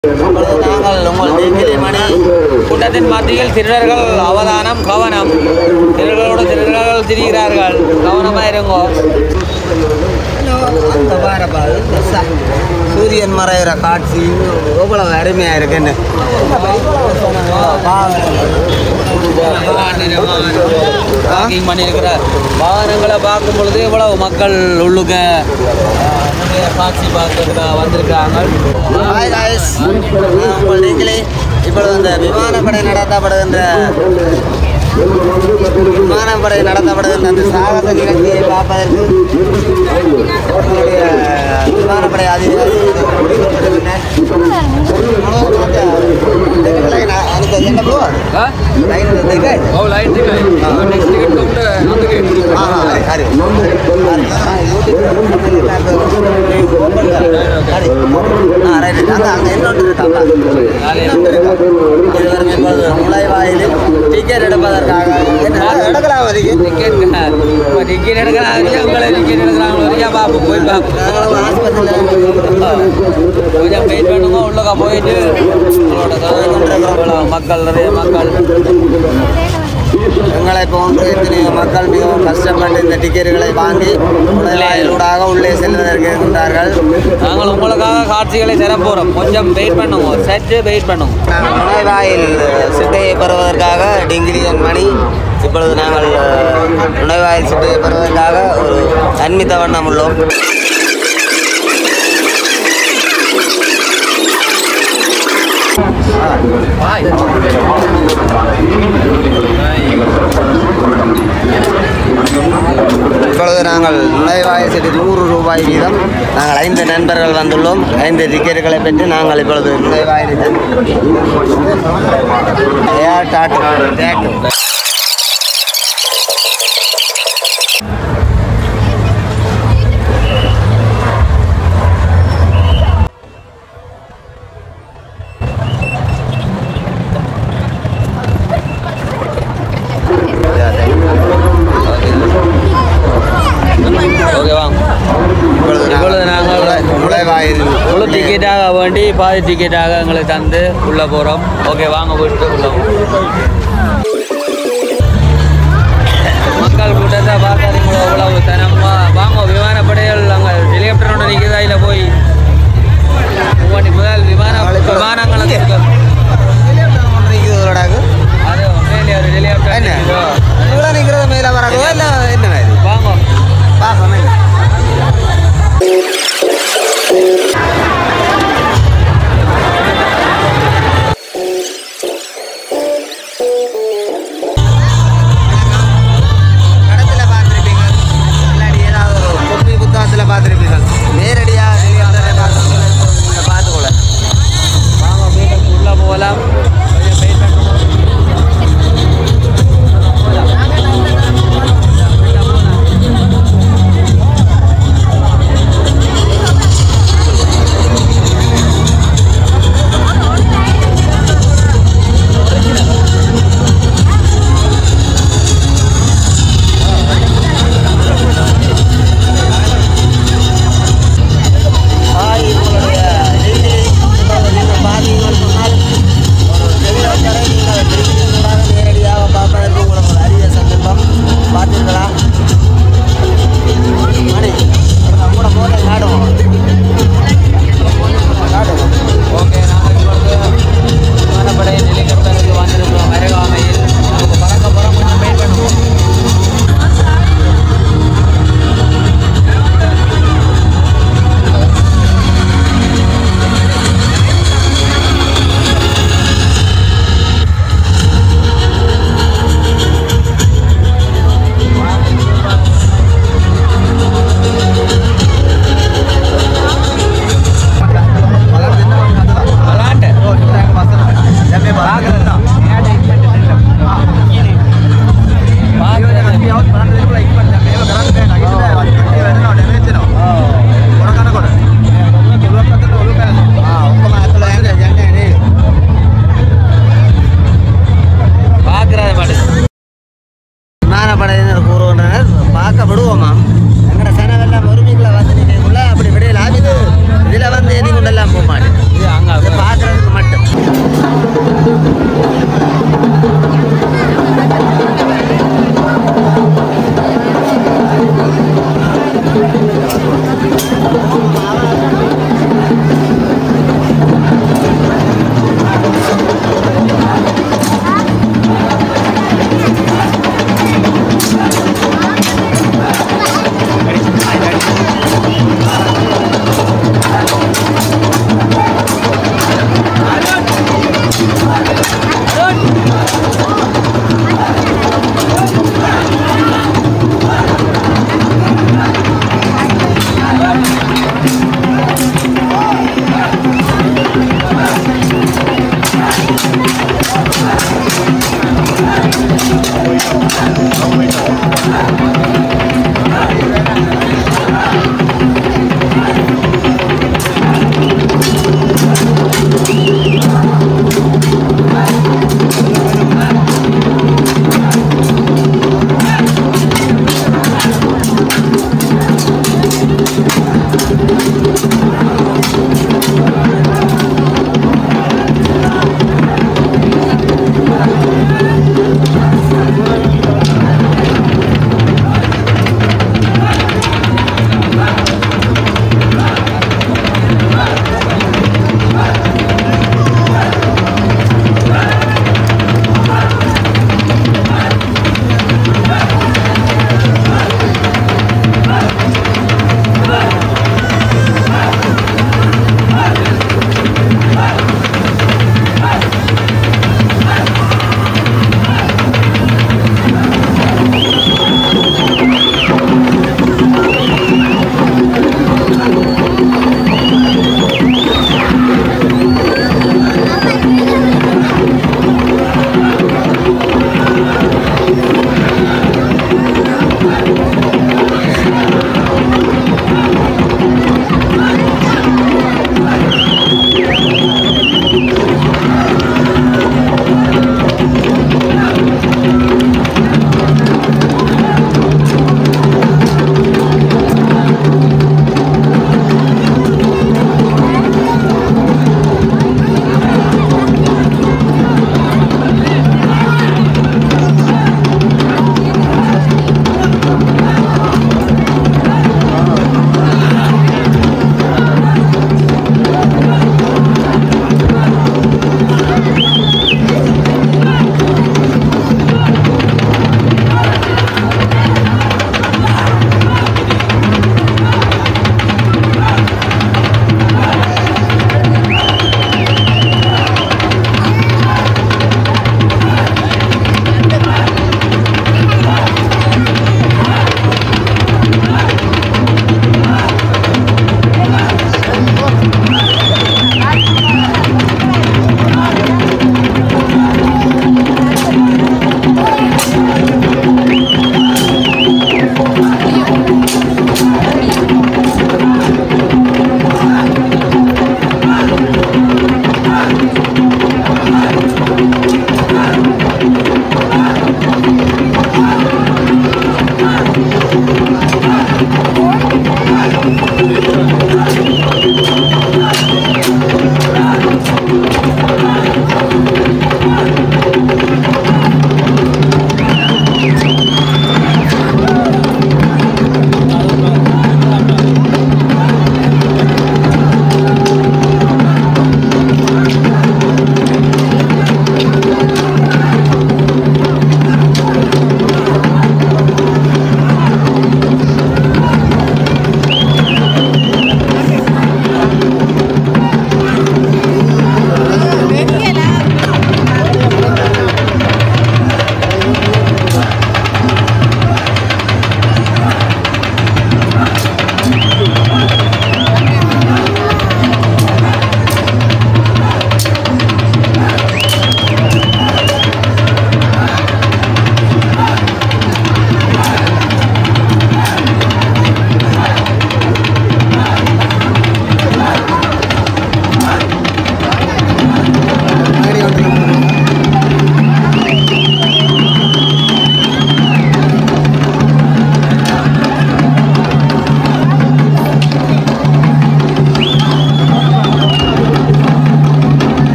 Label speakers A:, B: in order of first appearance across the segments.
A: இப்பொழுது நாங்கள் உங்கள் நீக்கிலி மணி கூட்டத்தின் மத்தியில் திருடர்கள் அவதானம் கவனம் திருடர்களோடு திருடர்கள் திரிகிறார்கள் கவனமாக இருங்கோ அந்த பாருப்பா, இது ச- சூரியன் மறைகிற காட்சி எவ்வளவு அருமையா இருக்குன்னு பார்க்கிங் பண்ணியிருக்கிற வாகனங்களை பார்க்கும் பொழுது இவ்வளவு மக்கள் உள்ளுக்க அஹ், நிறைய காட்சி பார்க்க வந்திருக்காங்க ஹாய் guys. நான் உங்கள் நீங்களே இப்பொழுது இந்த விமானப்படை நடத்தப்படுகின்ற விமானப்படை நடத்தப்படுகின்ற அந்த சாகச நிகழ்ச்சியை பார்ப்பதற்கு நம்முடைய விமானப்படை அதிகாரி என்ன bro line ticket
B: Oh, lain tiga. Next ticket kamu dah nanti ke?
A: हाँ हाँ अरे अरे हाँ யூடியூப் ரைட் அங்கே அங்கே இன்னொன்று இருக்காங்க இன்னொன்று இருக்கா இது வரைக்கும் இப்பொழுது நுழைவாயிலில் டிக்கெட் எடுப்பதற்காக என்ன எடுக்கலாம் வரைக்கும்
B: Tiket kan? Apa tiket ada kan? Dia kalau tiket ada kan? Dia apa apa போய் பாப்பு
A: நாங்களும் ஆஸ்பத்திரியில்
B: கொஞ்சம் வெயிட் பண்ணுங்க உள்ளக்கா போயிட்டு உங்களோட கதை மக்கள் நிறைய மக்கள்
A: எங்களை போன்று எத்தனையோ மக்கள் மிகவும் கஷ்டப்பட்டு இந்த டிக்கெட்டுகளை வாங்கி நுழைவாயிலூடாக உள்ளே செல்வதற்கு இருக்கின்றார்கள்
B: நாங்கள் உங்களுக்காக காட்சிகளை தர போகிறோம் கொஞ்சம் வெயிட் பண்ணுங்க சற்று வெயிட் பண்ணுங்க
A: நாங்கள் நுழைவாயில் சிட்டையை பெறுவதற்காக டிங்கிரியன் மணி இப்பொழுது நாங்கள் அஹ், நுழைவாயில் சிட்டையை பெறுவதற்காக ஒரு அன்மித்த வண்ணம் உள்ளோம் இப்பொழுது நாங்கள் நுழைவாயில் சீட்டு நூறு ரூபாய் வீதம் நாங்கள் ஐந்து நண்பர்கள் வந்துள்ளோம் ஐந்து டிக்கெட்டுகளை பெற்று நாங்கள் இப்பொழுது நுழைவாயில் ஏர் டாட்டு டேட்டு
B: ஓகே வாங்க
A: இப்பொழுது
B: இப்பொழுது நாங்கள்
A: நுழைவாயில்
B: முழு டிக்கெட்டாக வேண்டி பாதி டிக்கெட்டாக எங்களுக்கு தந்து உள்ளே போகிறோம் ஓகே வாங்க போயிட்டு உள்ள மக்கள் கூட்டத்தை பார்க்காதீங்களோ இவ்வளவு தனமா வாங்க விமானப்படைகள் அங்கே ஹெலிகாப்டரோட நிற்கிதா இல்லை போய் ஒவ்வொன்று முதல் விமான விமானங்களுக்கு அது மேலே ஒரு ஹெலிகாப்டர்
A: என்ன?
B: நிக்குதோ.
A: இவ்வளோ நிற்கிறது மேலே வராதோ இல்லை என்ன மாதிரி
B: வாங்க
A: பார்க்கணும் படத்தில் பார்த்துருப்பீங்க இல்லாட்டி ஏதாவது ஒரு பொம்மி புத்தகத்தில் பார்த்துருப்பீங்க நேரடியாக நீங்கள் அதில் பார்த்து பார்த்துக்கொள்ள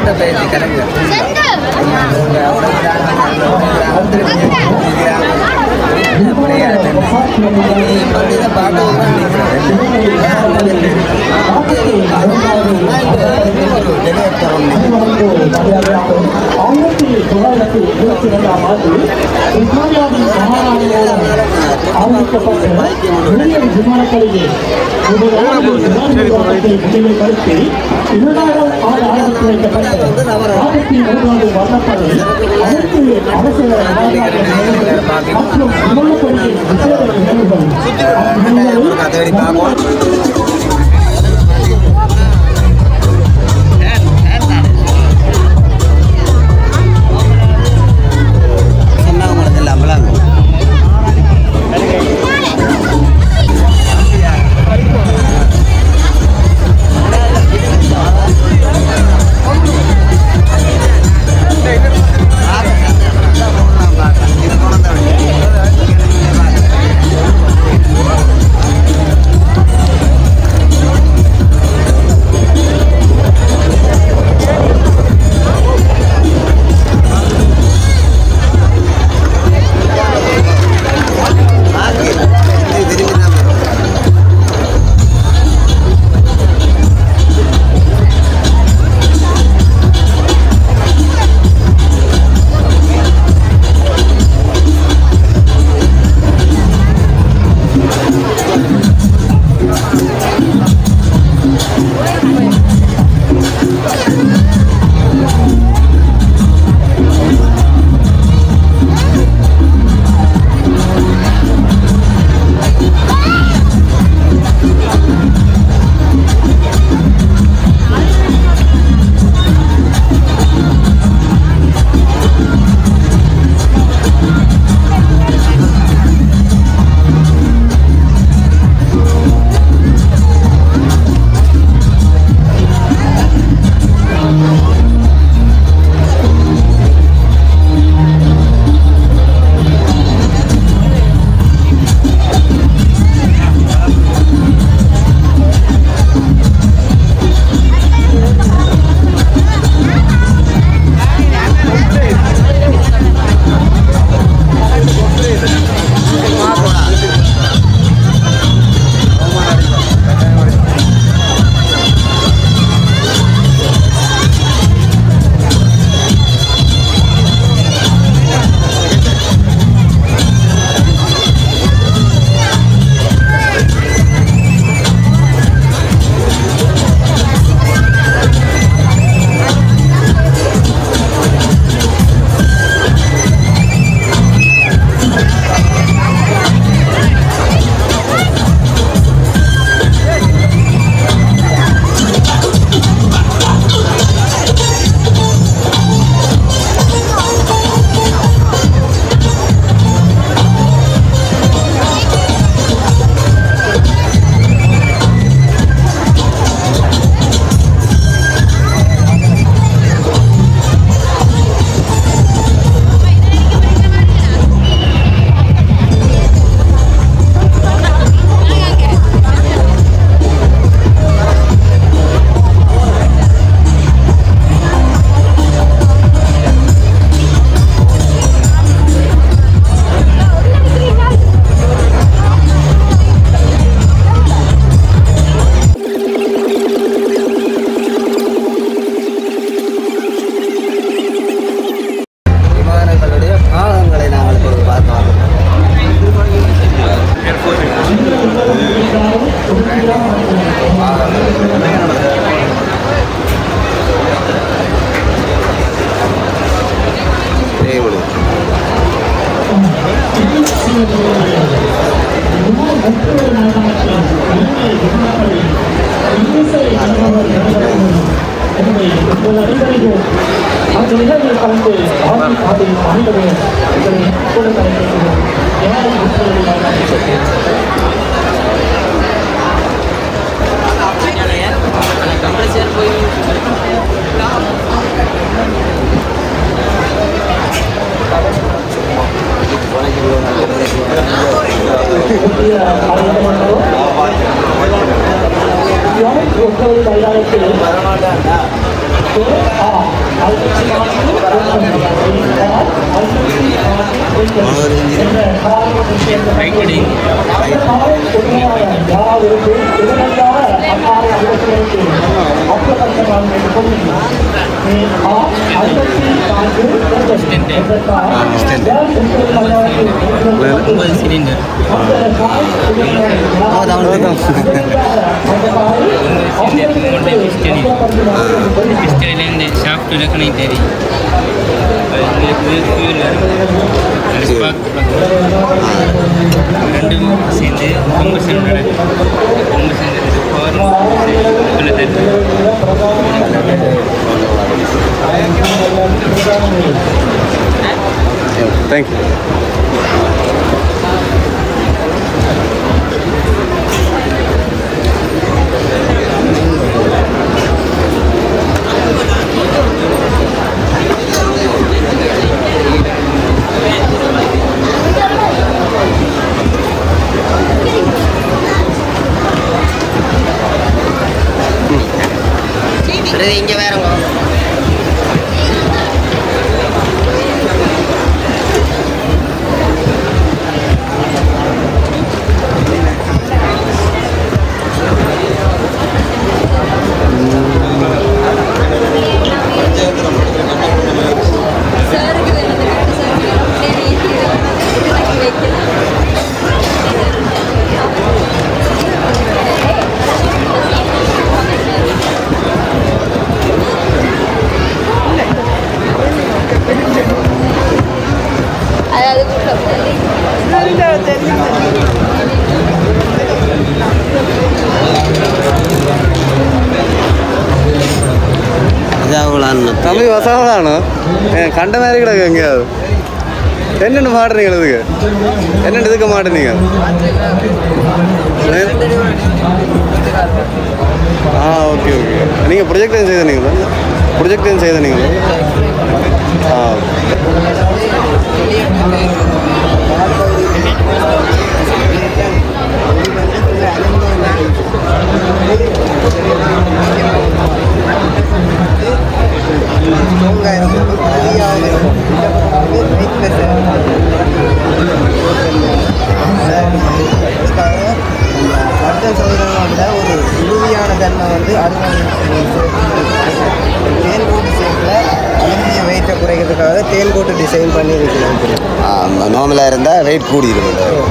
A: கூட்ட பயிற்சி கலைஞர்
C: ஆயிரத்தி தொள்ளாயிரத்தி இருபத்தி இரண்டாம் ஆண்டு இஸ்லாமியாவின் மகாராணியால் ஆரம்பிக்கப்பட்ட இந்தியன் விமானப்படையே முதலாவது விமான நிர்வாகத்தை முன்னிலைப்படுத்தி இரண்டாயிரம் ஆண்டு ஆரம்பித்து வைக்கப்பட்ட ஆயிரத்தி மூன்றாவது வர்ணப்படை அனைத்து அரசு விமானப்படைகள் மற்றும் விமானப்படையின் விசேட நிகழ்வுகள்
A: கதவடி பார்ப்போம் சொன்னாங்க உங்களுக்கு எல்லாம் அம்பலாங்க விமானங்களுடைய பாகங்களை நாங்கள் இப்பொழுது பார்த்தோம்
C: எனவே உங்கள் அனைவரையும் அந்த நிகழ்வில் கலந்து ஆதி பாதையில் ஆண்டவர் உங்களை கூட கலந்து யாரை
B: கம்பல்சரி போய்
C: புதிய ஆயுதமானோ யார் ஒவ்வொரு கையாளத்தில் ஆ
A: ஒன்பது சிலிண்டர் பிஸ்டனிலேருந்து ஷாஃப்ட் இலக்கணம் தெரியும் ரெண்டும் சேர்ந்து கம்பர்ஷன் நடக்கும் கம்பர்ஷன் பவர் தருது
D: தேங்க்யூ
A: இங்கே வேறங்க
E: சாருக்கு வேணும் சார் வைக்கலாம் அதாவது
A: இதாகலான்னு
D: தம்பி வசவதானோ கண்ட மாதிரி கிடக்கு எங்கேயாவது என்னென்ன மாட்டுறீங்க இதுக்கு என்னென்ன இதுக்க மாட்டுனீங்க ஆ ஓகே ஓகே நீங்கள் ப்ரொஜெக்ட் ஏன் செய்தனீங்களா ப்ரொஜெக்ட் ஏன் செய்தனீங்களா ஆ
F: மற்ற சதுரங்களோட ஒரு உறுதியான தன்மை வந்து தேன் கோட்டு ஷேப்பில் அலுமினிய வெயிட்டை குறைக்கிறதுக்காக தேன் கோட்டு டிசைன் பண்ணி இருக்கிறோம்
G: நார்மலாக இருந்தால் வெயிட் கூடி இருக்கும்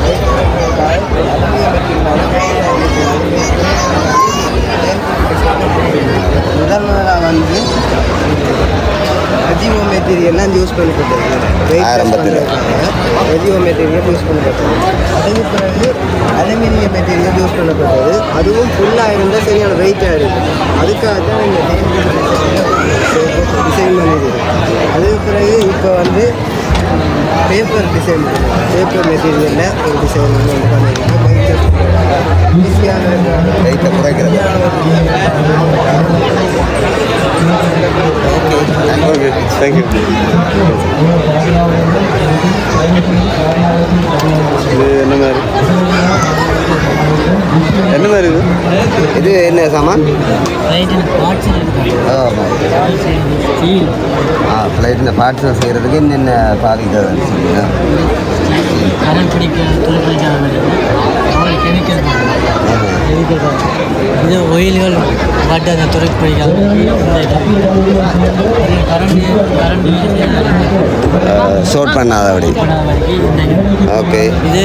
F: முதல் முதலாக வந்து அஜிவோ மெட்டீரியல்லாம் யூஸ் பண்ணப்பட்டது
G: ஆரம்பத்துல.
F: அஜிவோ மெட்டீரியல் யூஸ் பண்ணப்பட்டது அதுக்கு பிறகு அலுமினிய மெட்டீரியல் யூஸ் பண்ணப்பட்டது அதுவும் ஃபுல்லாக இருந்தால் சரியான வெயிட்டாக இருக்கும் அதுக்காக தான் இந்த டிசைன் பண்ணிது அதுக்கு பிறகு இப்போ வந்து பேப்பர் டிசைன் பேப்பர் மெட்டீரியலில் ஒரு டிசைன் வந்து பண்ணியிருக்கோம் ஈஸியான
G: வெயிட்டை குறைக்கிறது
D: ஓகே தேங்க்யூ இது என்ன மாதிரி என்ன மாதிரி இது
G: இது என்ன சாமான்
A: பார்ட்ஸ்
G: ஆ ஃப்ளைட்டில் பார்ட்ஸ் செய்கிறதுக்கு என்னென்ன பாதிக்கிறது சொல்லுங்க
A: கரண்ட் பிடிக்க துணி பிடிக்க கெமிக்கல் கெமிக்கல் இது ஒயில்கள் பட் அந்த துறை பிடிக்காது கரண்ட் கரண்ட்
G: ஷோட் பண்ணாத அப்படி
A: வரைக்கும் இந்த
G: ஓகே
A: இது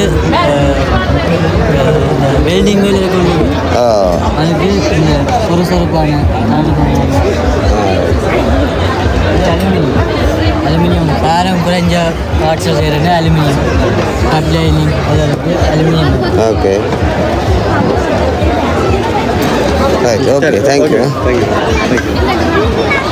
A: வெல்டிங் வேல் இருக்கு
G: ஓ
A: அதுக்கு இந்த சுறுசுறுப்பான இது அலுமினியம் அலுமினியம் பாரம் குறைஞ்ச பார்ட்ஸில் செய்கிறது அலுமினியம் கட் லைனிங் அதற்கு aluminium
G: okay right okay thank you
D: thank you thank you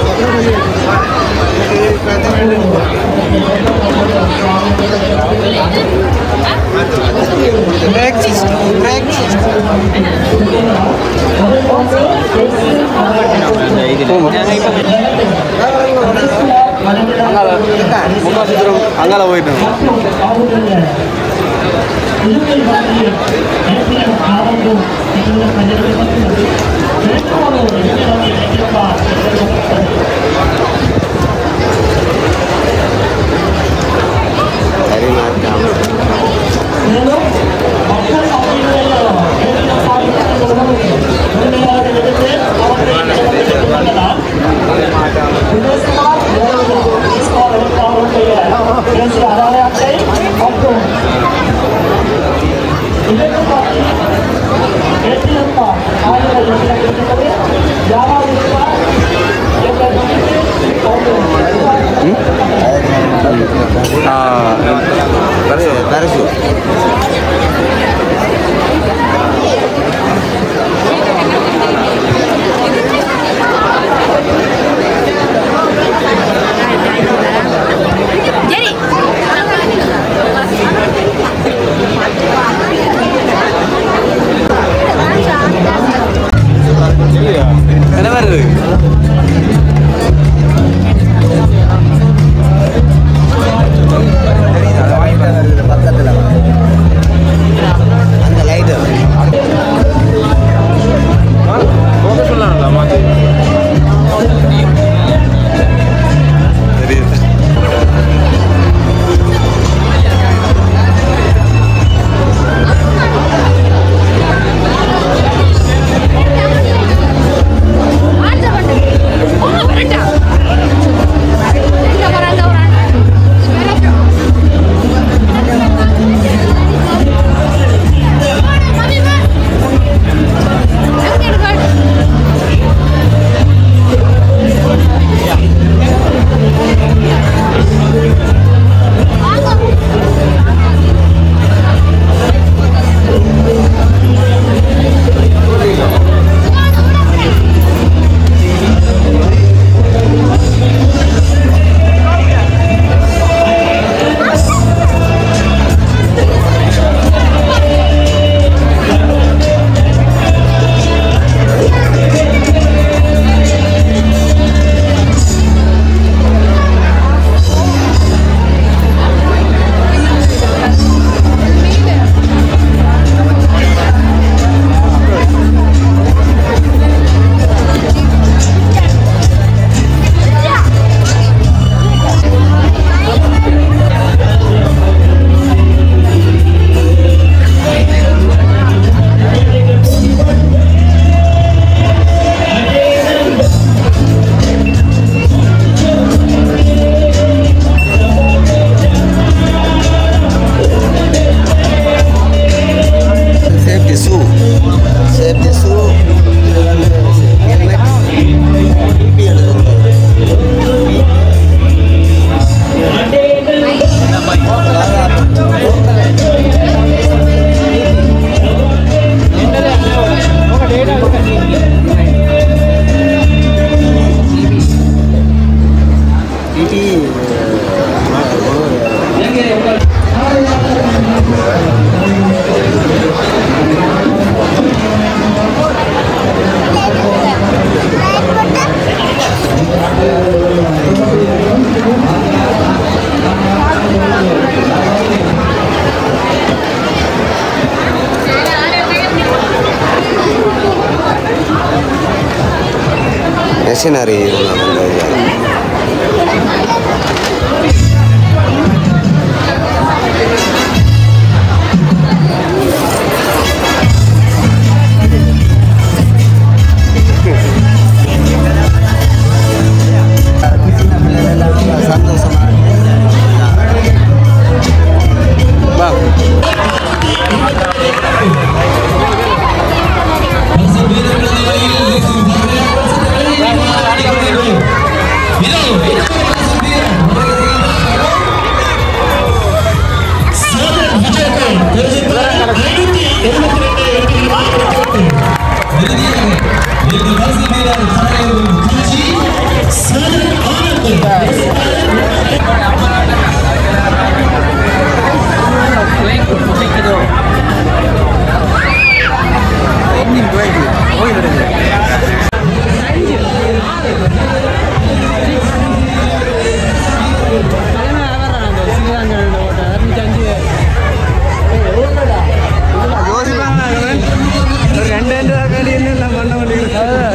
D: முக்காசுத்திரம் அங்கால போயிட்டோம்
G: சரிமா இருக்கான்
C: Thank you.
G: மிஷினரி அந்த இது. சந்தோஷமா
D: வா ஒரு ரெண்டு ரெண்டு காடி என்ன பண்ண மாட்டேங்கிறது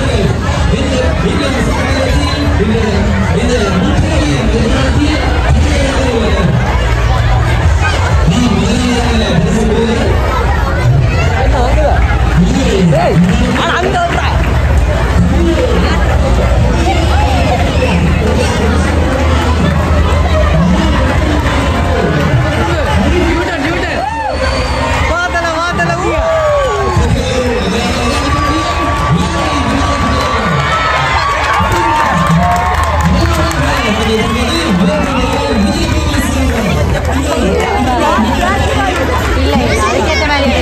E: இல்லை அதுக்கேற்ற மாதிரி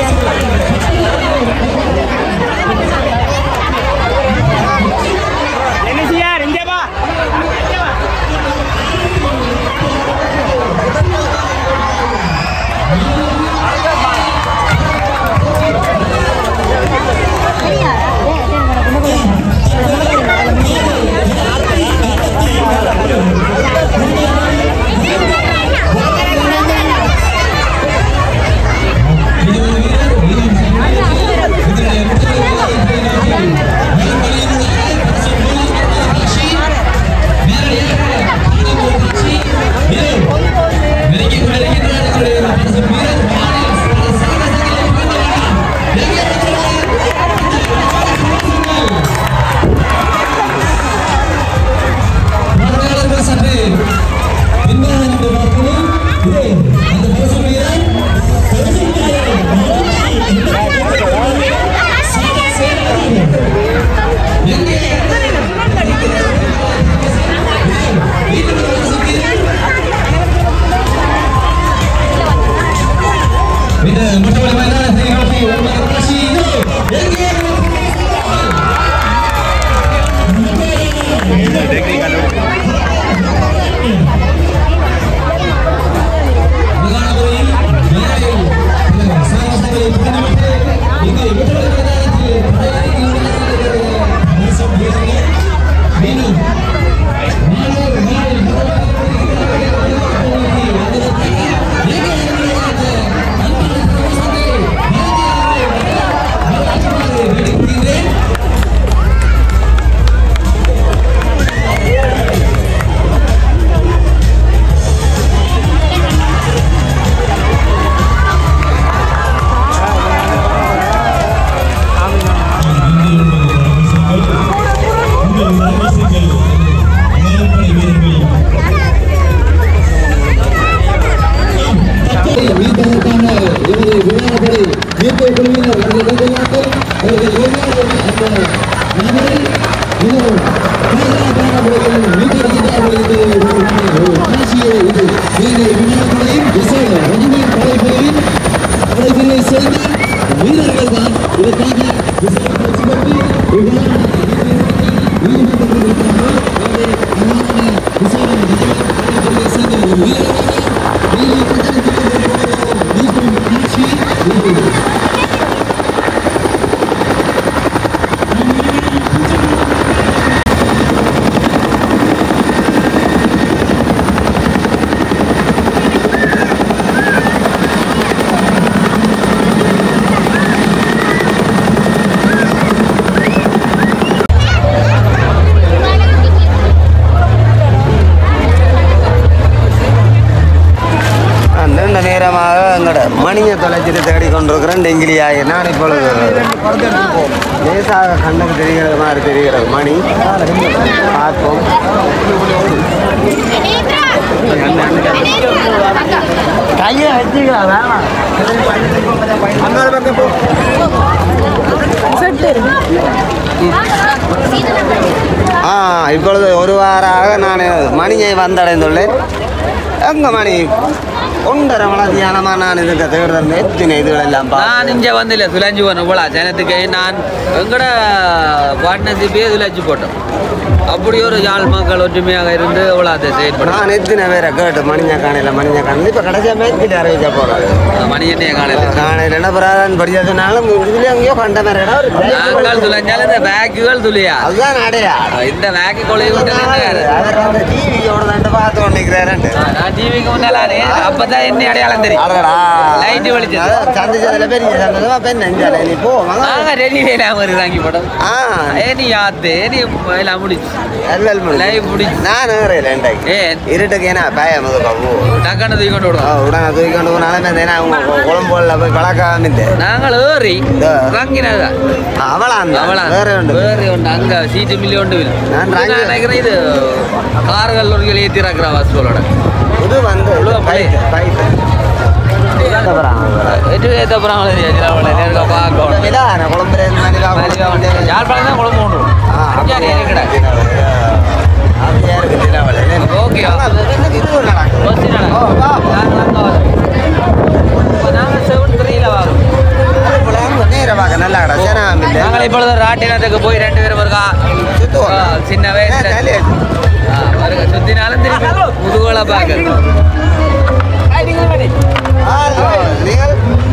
C: மீட்பதற்கான எமது விமானப்படை மீட்பு குழுவினர் அவர்கள் இறங்குகிறார்கள் அவர்கள் ஏதாவது அந்த நபரை மிகவும் பாதுகாப்பான முறையில் மீட்டெடுக்கிறார்கள் என்று ஒரு காட்சியை இது மேலே விமானப்படையின் விசேட ரெஜிமெண்ட் படைப்பிரிவின் படைப்பிரிவை சேர்ந்த வீரர்கள் தான் இதற்காக விசேட பயிற்சி பெற்று விமான ஈடுபட்டுக் கொண்டிருக்கிறார்கள் எனவே அல்லாத விசேட ரெஜிமெண்ட் படைப்பிரிவை சேர்ந்த ஒரு வீரராக மேலே கட்டளையிட்டிருக்கிற மீட்பும் காட்சி இது
H: Thank
G: தொலைச்சிட்டு தேடி கொண்டிருக்கிறேன் டெங்கிலி ஆகி நான் இப்பொழுது லேசாக கண்ணுக்கு தெரிகிறது மாதிரி தெரிகிறது மணி பார்ப்போம் கையை வச்சுக்கலாம் வேணாம் ஆ இப்பொழுது ஒரு வாராக நான் மணியை வந்தடைந்துள்ளேன் எங்க மணி ஒன்றரை மலத்தியானமா நான் இதுக்கு தேடுறேன் எத்தனை இதுகள் எல்லாம்
B: நான் இங்கே வந்தில்ல சுழஞ்சு போனேன் போல ஜனத்துக்கு நான் எங்கட பார்ட்னர்ஷிப்பே சுழஞ்சு போட்டோம் அப்படி ஒரு யாழ் மக்கள் ஒற்றுமையாக இருந்து இவ்வளோ அதை செயல்படும்
G: நான் எத்தனை பேரை கேட்டு மணிஞ்ச காணையில் மணிஞ்ச காணையில் இப்போ கடைசியாக மேற்கிட்டு அறிவிக்க போகிறாரு
B: மணி எண்ணெய் காலையில்
G: காணையில் என்ன பிராதான் படிச்சதுனாலும் இதுல எங்கேயோ கண்ட மாதிரி இடம் இருக்கு.
B: நாங்கள் துளைஞ்சாலும் இந்த பேக்குகள் துளியா
G: அதுதான் அடையா
B: இந்த பேக்கு கொலை விட்டு
G: அவர் அந்த டிவியோட தான் பார்த்து கொண்டிருக்கிறாரு
B: நான் டிவிக்கு முன்னாலே அப்பதான் என்ன அடையாளம் தெரியும்
G: அடடா
B: லைட் வெளிச்சது
G: அதான் சந்திச்சதுல பெரிய சந்தோஷமா பெண் நெஞ்சால நீ போ வாங்க
B: நாங்க ரெடி இல்லாம வாங்கி போட்டோம்
G: ஆ
B: ஏனி யாத்து ஏனி எல்லாம் முடிச்சு
G: எல்லாம் முடிஞ்சு.
B: லைவ் முடிச்சு
G: நான் ஏறல இன்றைக்கு
B: ஏன்
G: இருட்டுக்கு ஏன்னா பயம் முதுக்கா
B: டக்கான தூக்கி கொண்டு விடுவோம்
G: உடனே தூக்கி கொண்டு போனாலும் ஏன்னா அவங்க குழம்புல போய் பழக்காம இந்த
B: நாங்கள் ஏறி இறங்கினதா
G: அவளா அந்த
B: அவளா
G: வேற உண்டு
B: வேற ஒன்று அங்க சீட்டு மில்லி ஒன்று இல்லை
G: நான்
B: நான்
G: ராங்கி-
B: நினைக்கிறேன் இது கார்கள் ஒரு ஏற்றி இறக்குறா வசூலோட
G: இது வந்து
B: இவ்வளவு
G: பைட் பைட்
B: எட்டு ஏற்ற போகிறாங்களே நேருக்கா பார்க்கணும்
G: குழம்புல இந்த மாதிரி வா-
B: மலிவா வந்து யாழ்ப்பாணம் தான் குழம்பு ஒன்று
G: ஆ, அப்படியே
B: கிடையாது
G: அப்படியே இருக்கு தினாவளி.
B: ஓகே
G: எனக்கு இது ஒரு நாள்.
B: பஸ்
G: ஓ, வா.
B: நாங்கள் செவன் த்ரீல வாங்க
G: அது போல நேரா பார்க்க நல்லா கடை சேனா மில்லு.
B: நாங்கள் இப்பொழுது ராட்டினத்துக்கு போய் ரெண்டு பேரும் இருக்கா
G: சுத்துவோம்.
B: சின்ன
G: ஏன்
B: வயசுல
G: தள்ளி?
B: ஆ, வருக சுத்தினாலும் திருப்பி முதுகுல பார்க்க
G: ஹலோ, நீங்கள்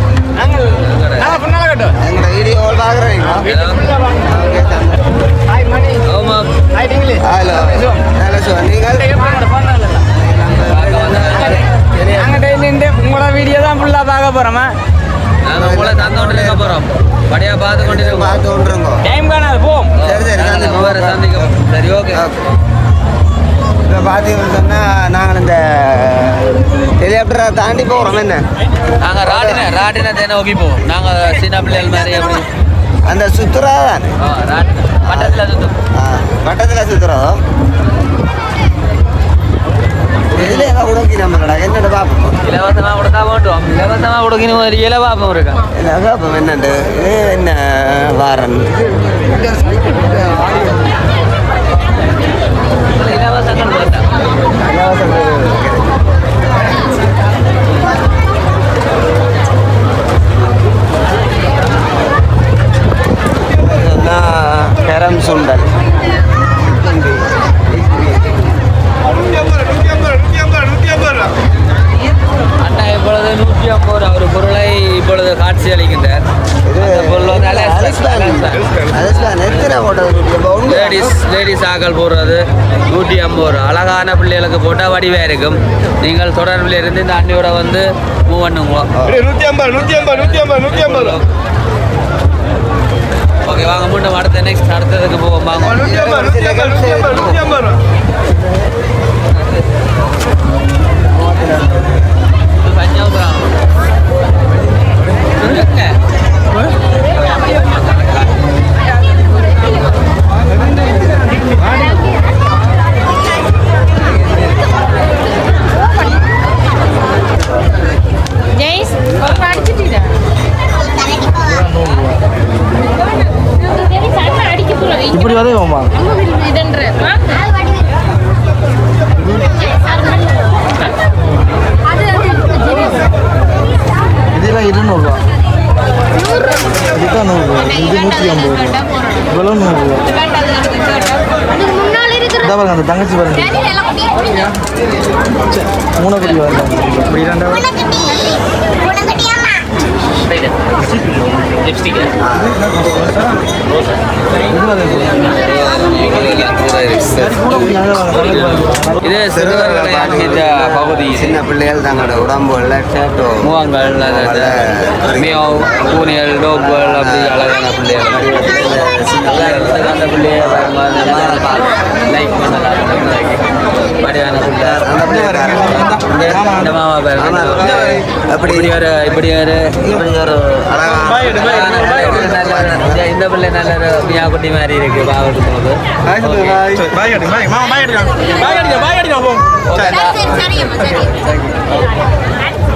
G: எங்களோட வீடியோ பார்க்குறீங்களா ஓகே, சந்தோஷம்.
B: ஆமா
G: ஹலோ ஹலோ சார் நீங்கள்
F: உங்களோட வீடியோ தான் ஃபுல்லாக பார்க்க போகிறோமா
B: நாங்கள் உங்களை தந்தோண்டு இருக்க போகிறோம் படியா பார்த்து கொண்டு இருக்கோம்
G: பார்த்து கொண்டுருங்க
F: டைம் காணாது போம்
G: சரி சரி
B: நாங்கள்
G: சந்திப்போம்.
B: வேறு சந்திக்கும் சரி ஓகே
G: இப்போ பார்த்தீங்கன்னு சொன்னால் நாங்கள் இந்த ஹெலிகாப்டரை தாண்டி போகிறோம் என்ன
B: நாங்கள் ராட்டின ராட்டினத்தை நோக்கி போவோம் நாங்கள் சின்ன பிள்ளைகள் மாதிரி அப்படி
G: அந்த சுற்றுறா தானே
B: ஆ ராட்டினம் பட்டத்தில் சுற்றும்
G: வட்டத்தில் சுற்றுறோம் இதில் ஏதாவது உடக்கி நம்மளோட என்னோட பார்ப்போம்
B: இலவசமாக கொடுத்தா வேண்டுவோம் இலவசமாக கொடுக்கணும் ஒரு இலவாப்பம் இருக்கா
G: இல்லை பார்ப்போம் என்னண்டு இது என்ன வாரன்
B: இலவசங்கள் வேண்டாம்
G: கரம் சுண்டல்
B: அண்ணா இப்பொழுது நூற்றி ஐம்பது ரூபா ஒரு பொருளை இப்பொழுது காட்சி அளிக்கின்றார் அந்த பொருள் வந்து
G: எத்தனை ஓட்டது
B: லேடிஸ் லேடிஸ் ஆக்கள் போடுறது நூற்றி ஐம்பது ரூபா அழகான பிள்ளைகளுக்கு போட்டால் வடிவாக இருக்கும் நீங்கள் தொடர்பில் இருந்து இந்த அண்ணியோட வந்து மூவ் பண்ணுங்க ஓகே வாங்க மீண்டும் அடுத்த நெக்ஸ்ட் அடுத்ததுக்கு போவோம் வாங்க பஞ்சாபுரம்
E: ஜெய்ஸ் ஒரு அடிச்சுட்டீங்க இப்படி
F: உதவுமா
E: இதன்ற அது
F: இதெல்லாம் இருநூறுவா இதுதான் நூறுரூவா இது நூற்றி ஐம்பது ரூபா இவ்வளோ நூறுரூவா
E: முன்னாள் இருக்கிற
F: இதான் பாருங்க அந்த தங்கச்சி பாருங்க
E: சரி, எல்லாம் குட்டி, குட்டி.
F: மூணப்படி வரலாம் இப்படி ரெண்டாவது
B: இது சிறுவர்களை அழைக்கின்ற பகுதி இது.
G: சின்ன பிள்ளைகள் தங்களோட உடம்புல டேட்டோ
B: மூவங்கள் மியாவ் பூனியல் டோப்புகள் அப்படி அழகான பிள்ளைகள் நல்லா இருக்குது அந்த பிள்ளைய லைக் பண்ணலாம் வடிவான பிள்ளை
G: அந்த பிள்ளை
B: இந்த மாமா பேர்
G: ஆமா. அப்படி
B: இப்படி ஒரு இப்படி ஒரு
G: இப்படி ஒரு அழகா
B: இந்த- இந்த பிள்ளை நல்ல ஒரு மியா குட்டி மாதிரி இருக்கு பார்க்கறது போது
E: சரி சரி சரிம்மா சரி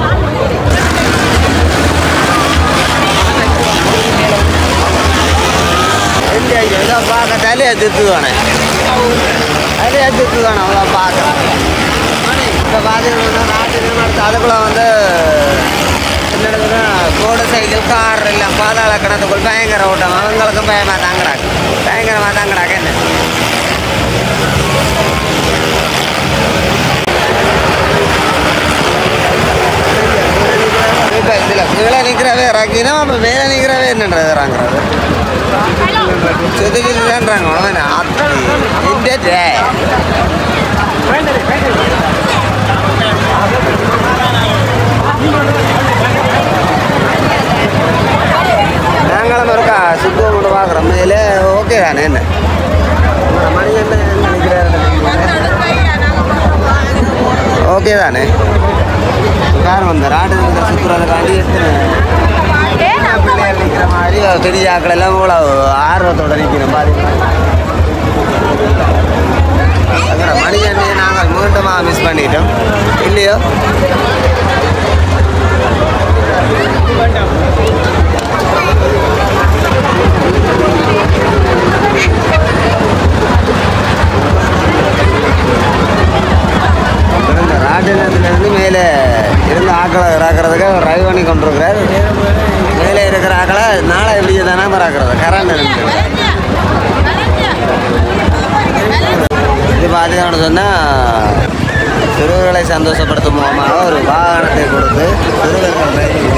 G: இல்லையா இதை பார்க்க தலையை திருத்துவானே தலையை திருத்துவானே அவ்வளோ பார்க்க இப்போ பார்த்தீங்கன்னா நாட்டு நிறுவனத்து அதுக்குள்ள வந்து என்ன நடக்குதுன்னா கோடு சைக்கிள் கார் எல்லாம் பாதாள கிணத்துக்குள் பயங்கர ஓட்டம் அவங்களுக்கும் பயமாக தாங்கிறாங்க பயங்கரமாக தாங்கிறாங்க என்ன இப்போ இதில் கீழே நிற்கிறவே இறக்கினா அப்போ மேலே நிற்கிறவே என்னன்றது இறங்குறது செதுக்கிட்டுன்றாங்க உடனே அப்படி இந்த டே. நாங்களும் இருக்கா சுத்தம் கொண்டு பார்க்குறோம் மேலே ஓகே தானே என்ன மணி என்ன ஓகே தானே காரணம் இந்த ராடு சுற்றுறதுக்காண்டி எத்தனை பிள்ளைகள் நிற்கிற மாதிரி பெரிய ஆக்கள் எல்லாம் இவ்வளோ ஆர்வத்தோட நிற்கிறோம் பாருங்க அதான் மணி எண்ணெயை நாங்கள் மீண்டுமாக மிஸ் பண்ணிட்டோம் இல்லையோ இந்த ராட்டினத்துலேருந்து மேலே இருந்த ஆக்களை இறக்குறதுக்கு ட்ரைவ் பண்ணி கொண்டிருக்கிறார் மேலே இருக்கிற ஆக்களை நாளை எப்படி தானே இறக்குறது கரண்ட் இருக்கு இது பார்த்தீங்கன்னு சொன்னால் சிறுவர்களை சந்தோஷப்படுத்தும் மூலமாக ஒரு வாகனத்தை கொடுத்து சிறுவர்கள் டிரைவிங்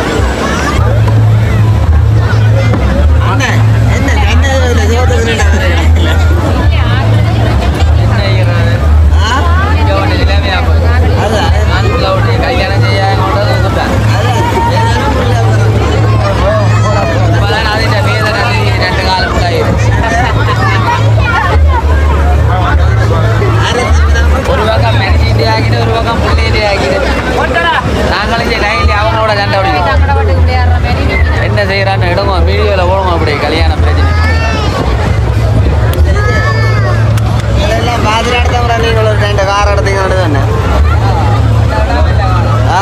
B: கல்யாணம் செய்ய கொண்டு வந்துட்டான் இப்பதான் അതിന്റെ വേദന രണ്ട് കാലം ഉണ്ടായിരുന്നു ஒரு பக்கம் மெனஜிന്റെ ஆகிட்டு ஒரு பக்கம் புள்ளியிலே ஆகிட்டு நாங்கள் இந்த கையில் அவங்களோட சண்டை பிடிக்கும் என்ன செய்யறான்னு இடமா வீடியோவில் போடுமா அப்படி கல்யாண பிரச்சனை
G: இதெல்லாம் பார்த்துட்டு அடுத்தவரை நீங்கள் ஒரு ரெண்டு கார் எடுத்தீங்கன்னு தானே ஆ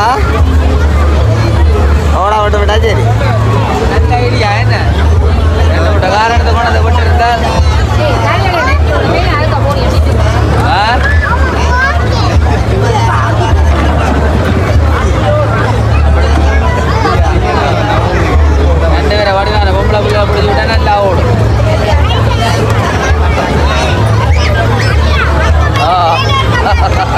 G: ஓட விட்டு விட்டா சரி
B: நல்ல ஐடியா என்ன ரெண்டு மூட்டை கார் எடுத்து கொண்டு அதை விட்டு இருந்தா ஆ ரெண்டு பேரை வடிவான பொம்பளை பிள்ளை பிடிச்சி விட்டா நல்லா ஓடும் ஆ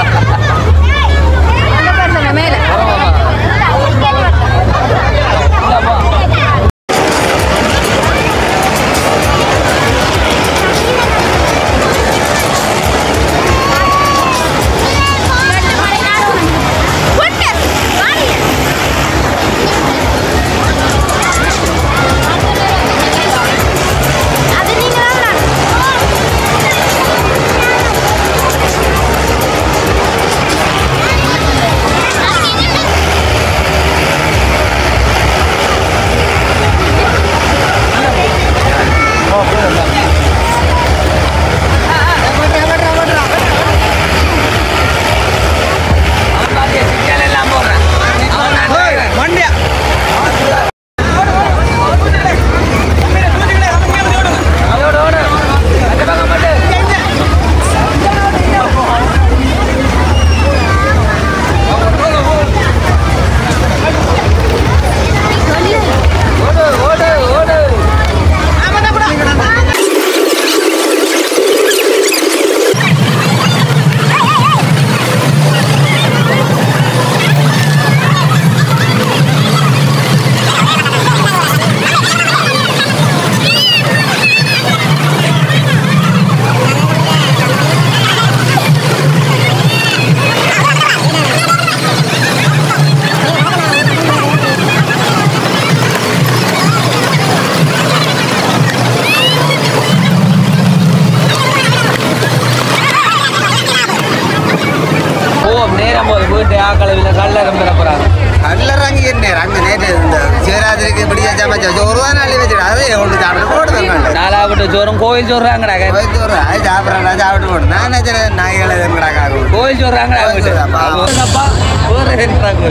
B: போவோம் நேரம் போது வீட்டு ஆக்களை கல்லறம் பெற போறாங்க
G: கடலில் இறங்கி என்ன அங்கே நேற்று இந்த சிவராத்திரிக்கு பிடிச்ச சமைச்ச சோறு தான் அள்ளி வச்சுட்டு அதே ஒன்று சாப்பிட்டு போடுவேங்க
B: நாலாவட்டு சோறும் கோயில் சொல்றாங்கடா
G: கோயில் சோறு அது சாப்பிட்றா சாப்பிட்டு போட்டு நான் நினைச்சேன் நாய்களை எங்கடா காக்கும்
B: கோயில் சொல்றாங்கடா
G: கோயில் சொல்றாப்பா.
B: அப்பா வேற என்னடா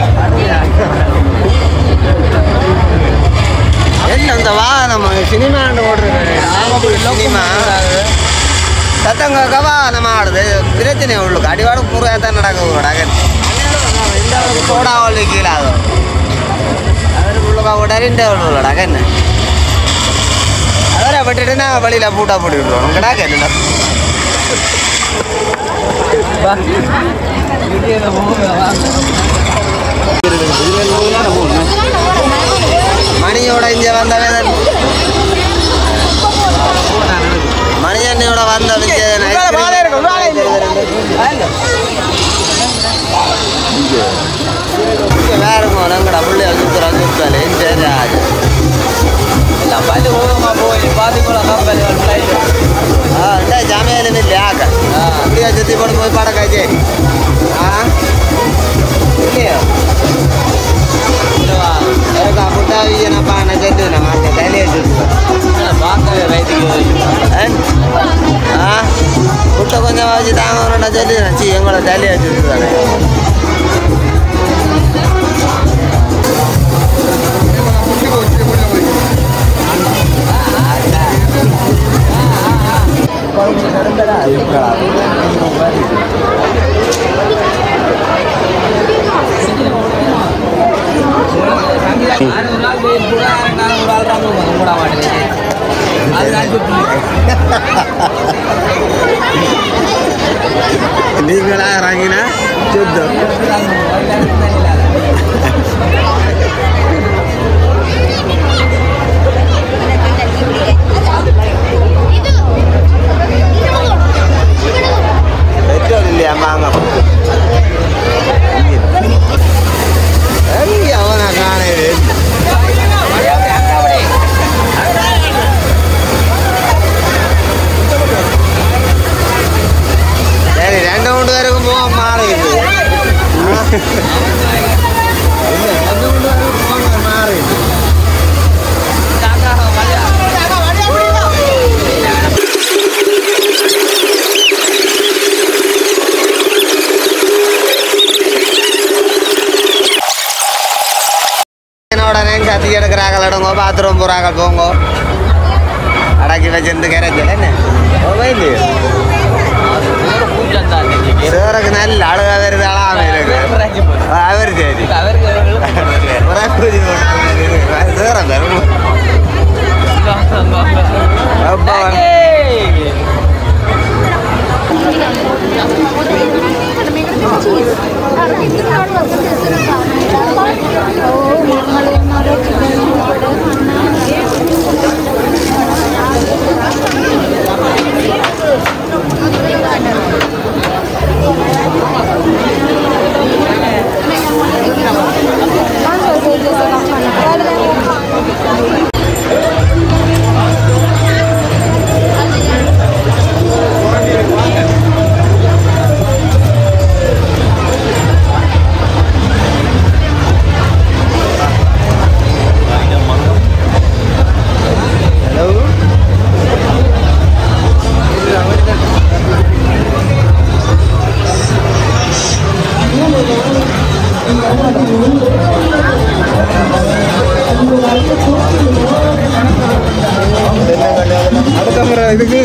G: என்ன இந்த வாகனம் சினிமாண்டு ஓடுறது சினிமா சத்தம் கேட்கவா நம்ம ஆடுது பிரச்சனை உள்ளுக்கு அடிவாடு பூரா தான் நடக்க இந்த சோடா வள்ளி கீழே ஆகும் அவருக்கு உள்ளுக்கா போட்டாரு இந்த உள்ளடா என்ன அவரை விட்டுட்டு நான் வழியில் பூட்டா போட்டு விட்டுருவோம் கிடாக்க என்ன மணியோட இங்கே வந்தவன் மணியண்ணையோட வந்த விஜயன் வேற போனங்கடா பிள்ளைய சுத்துறா சுத்தாலே சரி ஆச்சு
B: எல்லாம் பார்த்து போகமா போய் பார்த்துக்கோலாம் கப்பல் ஃப்ளைட்டு
G: ஆ இந்த ஜாமியாலும் இல்லையா அப்படியே சுற்றி போட்டு போய் படம் காய்ச்சி ஆ இல்லையா எனக்கு அப்படிட்டா வீஜனப்பா நான் செட்டு நான் மாட்டேன் கையிலே சுற்றுவேன்
B: பார்க்கவே வயதுக்கு
G: ஆ முட்டை கொஞ்சம் வச்சு தாங்க நான் சொல்லி சி எங்களை தலையை வச்சுருக்கானே
B: நானூறு நாள் போய் கூட நானூறு ஆள் ராங்க கூட மாட்டேங்குது அது அஞ்சு
G: நீங்களா இறங்கினா சுத்தம் பெட்ரோல் இல்லையா வாங்க எங்கே அவனை காணவே சரி ரெண்டு மூணு பேருக்கு போக மாறிடுது ரெண்டு மூணு பேருக்கு போக மாறிடுது என்னோட நேம் கத்தி எடுக்கிறாங்க இடங்கோ பாத்ரூம் போகிறாங்க போங்க அடக்கி வச்சிருந்து கரைச்சல் என்ன போவே இல்லையோ
B: பூஜ்ஜம் தான் இன்னைக்கு
G: சேருக்கு நல்ல அழகா வருது அழகாம இருக்கு அவர் சரி
B: அவருக்கு
G: புறாக்குடி போட்டு சேரம் தரும் அப்பா ஹலோ இதுக்கு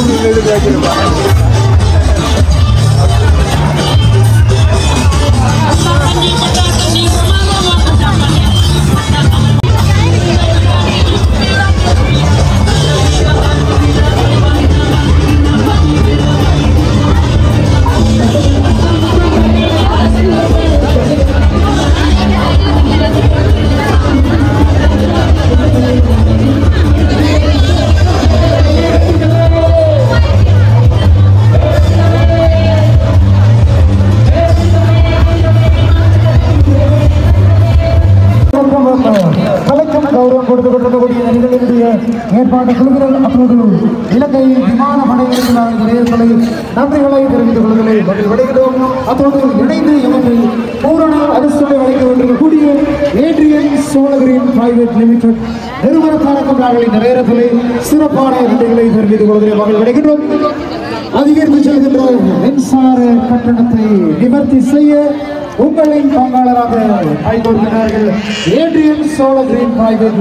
C: கலைக்கும் கௌரவம் கொடுத்து கொண்டிருக்கக்கூடிய நிகழ்ச்சியுடைய ஏற்பாட்டு குழுவினர் அப்போது இலங்கை விமான படையினருக்கு நாங்கள் இணையர்களை நன்றிகளை தெரிவித்துக் கொள்வதை மகிழ் விடைகிறோம் அப்போது இணைந்து எமக்கு பூரண அரசுகளை வழங்கி கொண்டிருக்கக்கூடிய சோழகிரியின் பிரைவேட் லிமிடெட் நிறுவனத்தான இந்த நேரத்திலே சிறப்பான இரண்டுகளை தெரிவித்துக் கொள்வதில் மகள் கிடைக்கின்றோம் அதிகரித்து செல்கின்ற மின்சார கட்டணத்தை நிவர்த்தி செய்ய உங்களின் பங்காளராக கைகோர்க்கிறார்கள் ஏட்ரியன் சோழகிரியின் பிரைவேட்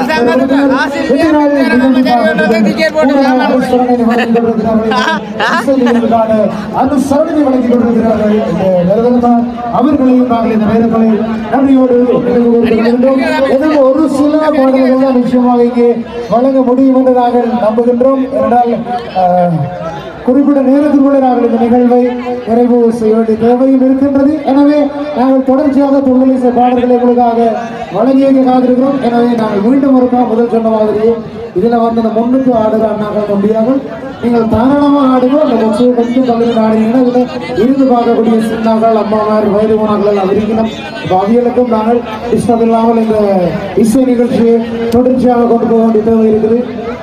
C: அனுசரணை வழங்கிக் கொண்டிருக்கிறார்கள் இந்த நிறுவனத்தார் அவர்களையும் நாங்கள் இந்த நேரத்தில் நன்றியோடு நினைவு கூறுகின்றோம் எனவே ஒரு சில பாடல்கள் தான் நிச்சயமாக இங்கே வழங்க முடியும் என்று நாங்கள் நம்புகின்றோம் என்றால் ஆஹ், குறிப்பிட்ட நேரத்திற்குள்ள நாங்கள் இந்த நிகழ்வை நிறைவு செய்ய வேண்டிய தேவையும் இருக்கின்றது எனவே நாங்கள் தொடர்ச்சியாக தொழிலிசை பாடல்களை உங்களுக்காக வழங்கி வைக்க காத்திருக்கிறோம் எனவே நாங்கள் மீண்டும் ஒருக்கா முதல் சொன்ன மாதிரி இதில் வந்து அந்த முன்னுக்கு ஆடுற அண்ணாக்கள் முடியாமல் நீங்கள் தாராளமாக ஆடுங்க அந்த கொச்சு கொஞ்சம் தள்ளிட்டு ஆடுனீங்கன்னா இதில் இருந்து பார்க்கக்கூடிய சின்னாக்கள் அம்மாமார் வயது போனாக்கள் எல்லாம் இருக்கணும் இப்போ அவியலுக்கும் நாங்கள் டிஸ்டர்ப் இல்லாமல் இந்த இசை நிகழ்ச்சியை தொடர்ச்சியாக கொண்டு போக வேண்டிய தேவை இருக்குது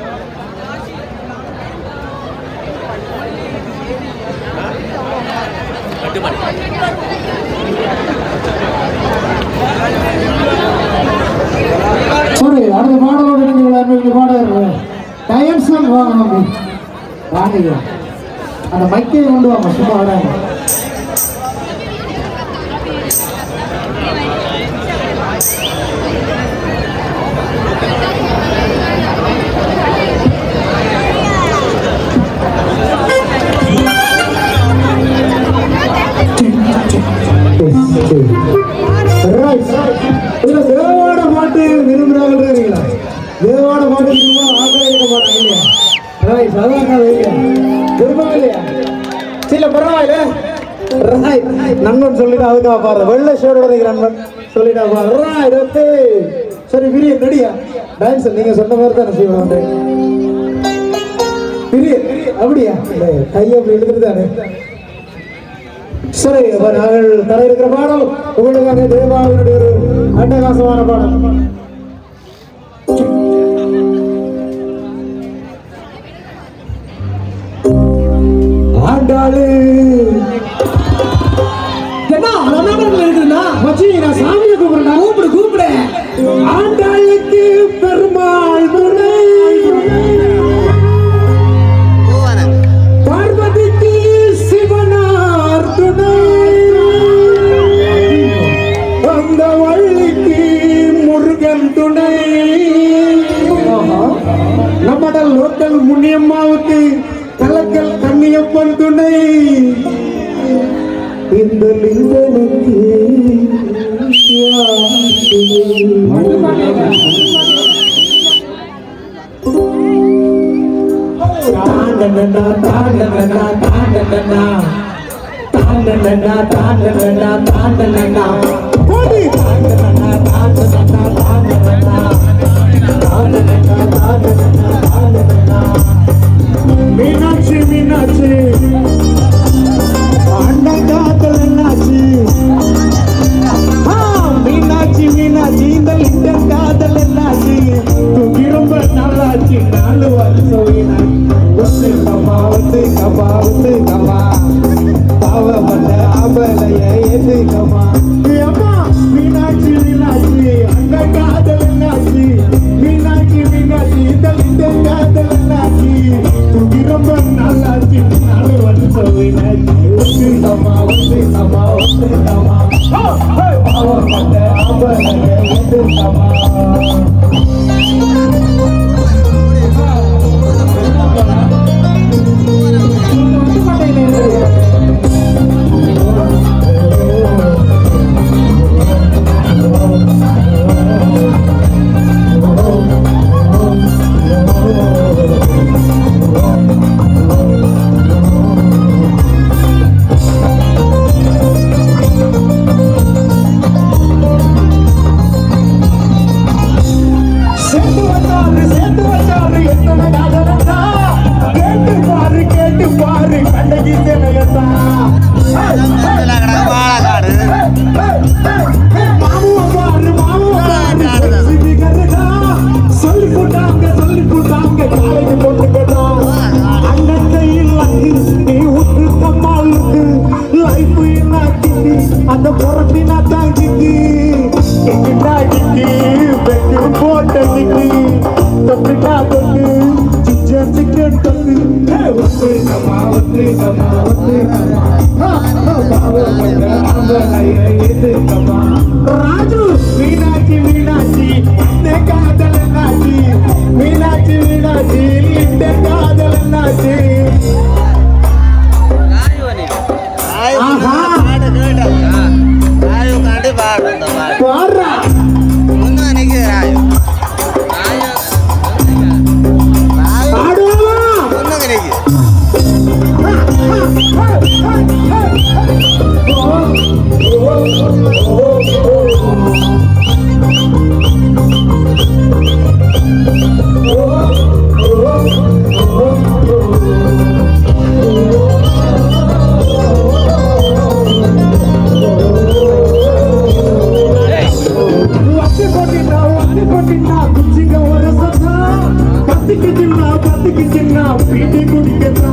C: சாரி அடுத்த பாடலோட நீங்கள் அன்றைக்கு பாட டயர் சாங் வாங்க நம்பி வாங்க அந்த மைக்கை கொண்டு வாங்க சும்மா வராங்க Right. இதுல தேவாட பாட்டு விரும்புறாங்க இருக்கீங்களா தேவாட பாட்டு விரும்ப ஆக்கிரமிக்க மாட்டாங்க இல்லையா ரைட் அதான் கதை இல்லையா விரும்பவே இல்லையா சில பரவாயில்ல ரைட் நண்பன் சொல்லிட்டு அதுக்காக பாரு வெள்ளை ஷேடோட இருக்கிற நண்பன் சொல்லிட்டா பாரு ரைட் ஓகே சரி பிரிய ரெடியா டான்ஸ் நீங்க சொன்ன மாதிரி தானே செய்வாங்க பிரிய அப்படியா இல்லை, கையை அப்படி எடுத்துட்டு தானே சரி அப்ப நாங்கள் தர இருக்கிற பாடல் உங்களுக்காக தேவாவினுடைய ஒரு அட்டகாசமான பாடல் ஆண்டாளு என்ன அலநாடகத்துல இருக்குதுன்னா மச்சி நான் சாமியை கூப்பிடுறேன் கூப்பிடு கூப்பிடு ஆண்டாளுக்கு பெருமாள் துணை பார்வதிக்கு சிவனார் துணை அந்த வள்ளிக்கு முருகன் துணை நம்மட லோக்கல் முனியம்மாவுக்கு கலக்கல் கண்ணியப்பன் துணை இந்த லிங்கனுக்கு யார் துணை? தாண்டனடா தாண்டனடா தாண்டனடா தாண்டனடா தாண்டனடா தாண்டனடா போடி தாண்டனடா தாண்டனடா தாண்டனடா தாண்டனடா தாண்டனடா தாண்டனடா மீனாட்சி மீனாட்சி அண்ணன் காதல் என்னாச்சு ஆ, மீனாட்சி மீனாட்சி இந்த லிட்டன் காதல் என்னாச்சு தூக்கி ரொம்ப நல்லாச்சு நாலு வருஷம் வீணாச்சு ஒத்து கம்மா ஒத்து கம்மா ஒத்து கம்மா பாவப்பட்ட அபலைய எது கம்மா அம்மா மீனாட்சி மீனாட்சி அந்த காதல் என்னாச்சு மீனாட்சி மீனாட்சி இந்த லிட்டன் காதல் என்னாச்சு தூக்கி ரொம்ப நல்லாச்சு நாலு வருஷம் வீணாச்சு ஒத்து கம்மா ஒத்து கம்மா ஒத்து கம்மா பாவப்பட்ட அபலைய எது கம்மா சேர்த்து வச்சாரு சேர்த்து வச்சாரு எத்தனை காதலத்தா கேட்டு பாரு கேட்டு பாரு கண்டகி சேனையத்தா மாமுவ பாரு மாமுவ பாரு சிபிகருடா சொல்லி போட்டாங்க சொல்லி போட்டாங்க காலைக்கு போட்டு கேட்டோம் அண்ணன் கையில் அங்கு நீ உத்து கம்மாளுக்கு லைஃப் என்ன கிட்டி அந்த பொறப்பினா தான் கிட்டி கிட்டா கிட்டி ஆப்பிரிக்கா தொட்டு சிக்கன் சிக்கன் தொட்டு ஒத்து கமா ஒத்து கமா ஒத்து ராஜு மீனாட்சி மீனாட்சி இந்த காதல் என்னாச்சு மீனாட்சி மீனாட்சி இந்த காதல் என்னாச்சு ஆஹா.
G: பாட்டு கேட்டேன் ராயு காண்டி பாடு இந்த பாட்டு
C: பாடுறா
G: ஒன்றும் நினைக்குது ராயு
C: பாடுவா
G: ஒன்றும் நினைக்குது
C: வச்சு போட்டினா வச்சு போட்டினா குச்சிங்க ஒரு சத்தா கத்திக்கு சின்ன கத்திக்கு சின்ன பீட்டி குடிக்கிறா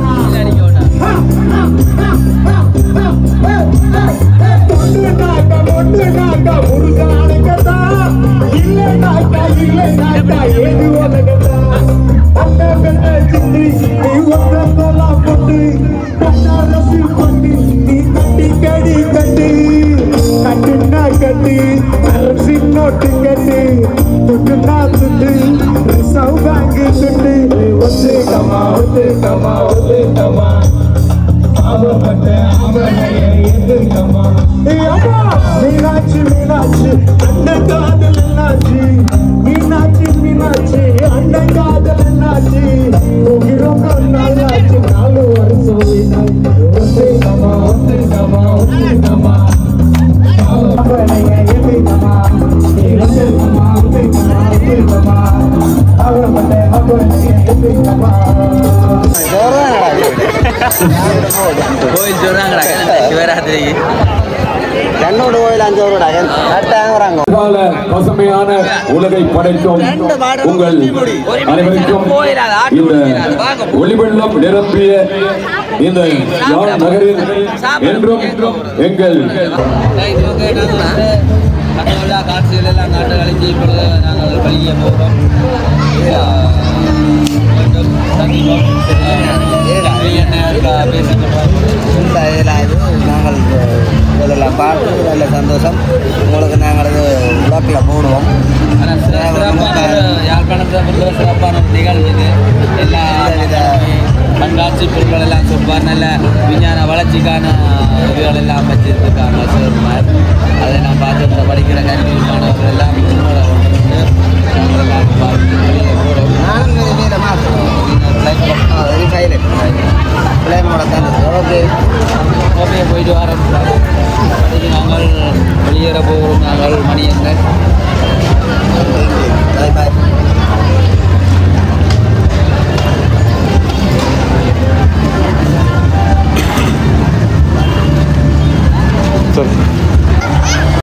C: பொண்ணுனாக்கா பொண்ணுனாக்கா முருகானுக்கதா இல்லைனாக்கா இல்லைனாக்கா ஏது உலகதா அந்த பெண்ண சிந்தி நீ ஒன்றெல்லாம் கொண்டு பொன்னாரசு கொண்டு நீ கட்டி கடி கட்டி கட்டுனா கட்டி அரசி நோட்டு கட்டி துட்டுனா துட்டு சௌபாங்கு துட்டு ஒத்து கமா ஒத்து கமா ஒத்து கமா அவப்பட்ட அவனைய எதிர்க்கமா மீனாட்சி மீனாட்சி அண்ணன் காதல் என்னாச்சு மீனாட்சி மீனாட்சி அண்ணன் காதல் என்னாச்சு உயிரும் நாளாச்சு நாலு வருஷம் வீணாச்சு ஒத்து கமா ஒத்து கமா ஒத்து கமா அவனைய எதிர்க்கமா எதிர்க்கமா ஒத்து கமா ஒத்து கமா அவப்பட்ட அவனைய எதிர்க்கமா
B: கோயில் சொல்றாங்கடா சிவராத்திரிக்கு
G: கண்ணோடு கோயில் அஞ்சு வருடா கட்டாங்கிறாங்க
H: கால பசுமையான உலகை படைக்கும் உங்கள் அனைவருக்கும் இந்த ஒளிவெள்ளம் நிரம்பிய இந்த யாழ் நகரில் என்றும் எங்கள்
B: தமிழா காட்சிகள் எல்லாம் நாட்டு கழிஞ்சு இப்பொழுது நாங்கள் வெளியே போகிறோம் மீண்டும் சந்திப்போம் பேசிக்கிறோம்
G: இந்த இதில் இது நாங்கள் இதெல்லாம் பார்த்து நல்ல சந்தோஷம் உங்களுக்கு நாங்கள் இது உலக்கில் போடுவோம்
B: ஆனால் சிறப்பான ஒரு யாழ்ப்பாணத்தை பொறுத்த சிறப்பான ஒரு நிகழ்வு இது எல்லா கண்காட்சி பொருட்கள் எல்லாம் சொல்வார் நல்ல விஞ்ஞான வளர்ச்சிக்கான இதுகள் எல்லாம் அமைச்சிருக்காங்க சிவகுமார் அதை நான் பார்த்து இந்த படிக்கிற கல்வி மாணவர்கள் எல்லாம் உங்களோட வந்து நாங்கள் எல்லாம் பார்த்து வெளியே போகிறோம்
G: நானும் இதில் மாற்றோம் இது சைலண்ட் பிள்ளைங்களோட தான் ஓகே
B: கோப்பையை போயிட்டு வரோம் அதுக்கு நாங்கள் வெளியேற போகிறோம் நாங்கள் மணியங்கள்